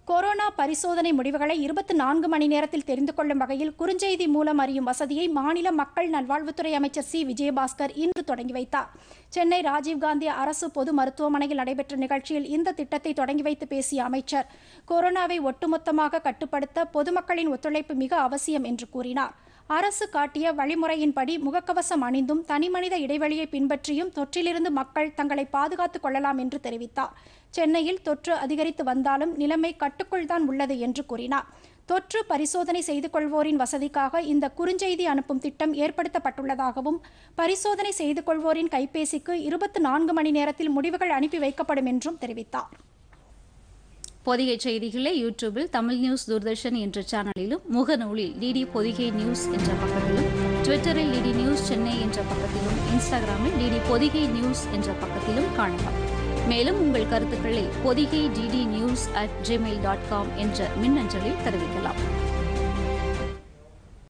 corona பரிசோதனை முடிவுகளை இருபத்தி நான்கு மணி நேரத்தில் தெரிந்து கொள்ளும் வகையில் குறுஞ்செய்தி மூலம் அறியும் வசதியை மாநில மக்கள் நல்வாழ்வுத்துறை அமைச்சர் சி விஜயபாஸ்கர் இன்று தொடங்கி வைத்தார் சென்னை ராஜீவ்காந்தி அரசு பொது மருத்துவமனையில் நடைபெற்ற நிகழ்ச்சியில் இந்த திட்டத்தை தொடங்கி வைத்து பேசிய அமைச்சர் கொரோனாவை ஒட்டுமொத்தமாக கட்டுப்படுத்த பொதுமக்களின் ஒத்துழைப்பு மிக அவசியம் என்று கூறினார் அரசு காட்டிய வழிமுறையின்படி முகக்கவசம் அணிந்தும் தனிமனித இடைவெளியை பின்பற்றியும் தொற்றிலிருந்து மக்கள் தங்களை பாதுகாத்துக் கொள்ளலாம் என்று தெரிவித்தார் சென்னையில் தொற்று அதிகரித்து வந்தாலும் நிலைமை கட்டுக்குள் தான் உள்ளது என்று கூறினார் தொற்று பரிசோதனை செய்து கொள்வோரின் வசதிக்காக இந்த குறுஞ்செய்தி அனுப்பும் திட்டம் ஏற்படுத்தப்பட்டுள்ளதாகவும் பரிசோதனை செய்து கொள்வோரின் கைபேசிக்கு இருபத்தி நான்கு மணி நேரத்தில் முடிவுகள் அனுப்பி வைக்கப்படும் என்றும் தெரிவித்தார் பொதிகை செய்திகளை யூடியூபில் தமிழ் நியூஸ் தூர்தர்ஷன் என்ற சேனலிலும் முகநூலில் டிடி பொதிகை நியூஸ் என்ற பக்கத்திலும் ட்விட்டரில் டிடி நியூஸ் சென்னை என்ற பக்கத்திலும் இன்ஸ்டாகிராமில் டிடி பொதிகை நியூஸ் என்ற பக்கத்திலும் காணலாம் மேலும் உங்கள் கருத்துக்களை Podhigai DD news at Gmail dot com என்ற மின்னஞ்சலில் தெரிவிக்கலாம்